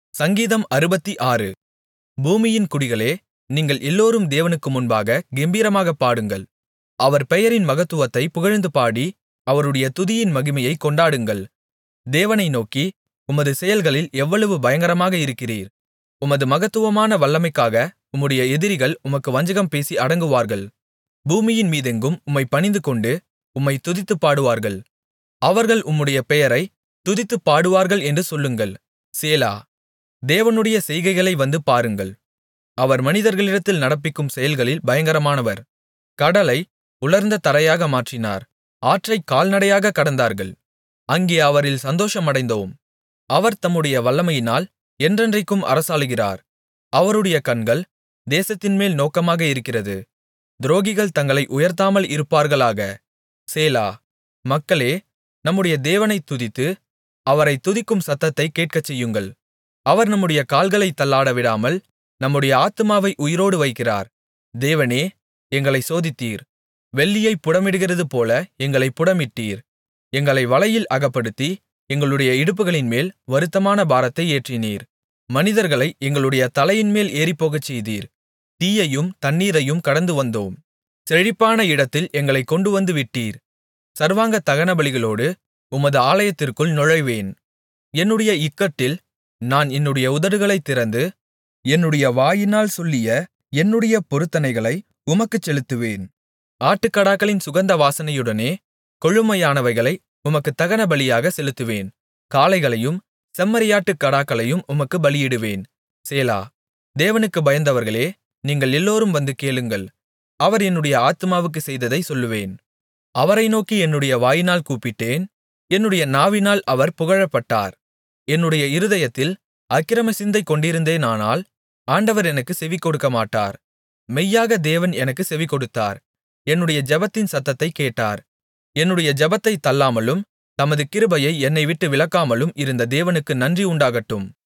சங்கீதம் அறுபத்தாறு பூமியின் குடிகளே நீங்கள் எல்லோரும் தேவனுக்கு முன்பாக கெம்பீரமாகப் பாடுங்கள் அவர் பெயரின் மகத்துவத்தைப் புகழ்ந்து பாடி அவருடைய துதியின் மகிமையைக் கொண்டாடுங்கள் தேவனை நோக்கி உமது செயல்களில் எவ்வளவு பயங்கரமாக இருக்கிறீர் உமது மகத்துவமான வல்லமைக்காக உம்முடைய எதிரிகள் உமக்கு வஞ்சகம் பேசி அடங்குவார்கள் பூமியின் மீதெங்கும் உம்மைப் பணிந்துகொண்டு உம்மைத் துதித்துப் பாடுவார்கள் அவர்கள் உம்முடைய பெயரைத் துதித்துப் பாடுவார்கள் என்று சொல்லுங்கள் சேலா தேவனுடைய செய்கைகளை வந்து பாருங்கள் அவர் மனிதர்களிடத்தில் நடப்பிக்கும் செயல்களில் பயங்கரமானவர் கடலை உலர்ந்த தரையாக மாற்றினார் ஆற்றைக் கால்நடையாகக் கடந்தார்கள் அங்கே அவரில் சந்தோஷமடைந்தோம் அவர் தம்முடைய வல்லமையினால் என்றென்றைக்கும் அரசாளுகிறார் அவருடைய கண்கள் தேசத்தின்மேல் நோக்கமாக இருக்கிறது துரோகிகள் தங்களை உயர்த்தாமல் இருப்பார்களாக சேலா மக்களே நம்முடைய தேவனைத் துதித்து அவரைத் துதிக்கும் சத்தத்தைக் கேட்கச்செய்யுங்கள் அவர் நம்முடைய கால்களைத் தள்ளாடவிடாமல் நம்முடைய ஆத்துமாவை உயிரோடு வைக்கிறார் தேவனே எங்களைச் சோதித்தீர் வெள்ளியைப் புடமிடுகிறதுபோல எங்களைப் புடமிட்டீர் எங்களை வலையில் அகப்படுத்தி எங்களுடைய இடுப்புகளின்மேல் வருத்தமான பாரத்தை ஏற்றினீர் மனிதர்களை எங்களுடைய தலையின்மேல் ஏறிப்போகச்செய்தீர் தீயையும் தண்ணீரையும் கடந்து வந்தோம் செழிப்பான இடத்தில் எங்களைக் கொண்டுவந்து விட்டீர் சர்வாங்க தகனபலிகளோடு உமது ஆலயத்திற்குள் நுழைவேன் என்னுடைய இக்கட்டில் நான் என்னுடைய உதடுகளைத் திறந்து என்னுடைய வாயினால் சொல்லிய என்னுடைய பொருத்தனைகளை உமக்குச் செலுத்துவேன் ஆட்டுக்கடாக்களின் சுகந்த வாசனையுடனே கொழுமையானவைகளை உமக்குத் தகனபலியாக செலுத்துவேன் காளைகளையும் செம்மறியாட்டுக் கடாக்களையும் உமக்குப் பலியிடுவேன் சேலா தேவனுக்கு பயந்தவர்களே நீங்கள் எல்லோரும் வந்து கேளுங்கள் அவர் என்னுடைய ஆத்துமாவுக்குச் செய்ததை சொல்லுவேன் அவரை நோக்கி என்னுடைய வாயினால் கூப்பிட்டேன் என்னுடைய நாவினால் அவர் புகழப்பட்டார் என்னுடைய இருதயத்தில் அக்கிரம சிந்தை கொண்டிருந்தேனானால் ஆண்டவர் எனக்குச் செவிகொடுக்கமாட்டார் மெய்யாக தேவன் எனக்குச் செவிகொடுத்தார் என்னுடைய ஜெபத்தின் சத்தத்தைக் கேட்டார் என்னுடைய ஜெபத்தைத் தள்ளாமலும் தமது கிருபையை என்னை விட்டு விலக்காமலும் இருந்த தேவனுக்கு நன்றி உண்டாகட்டும்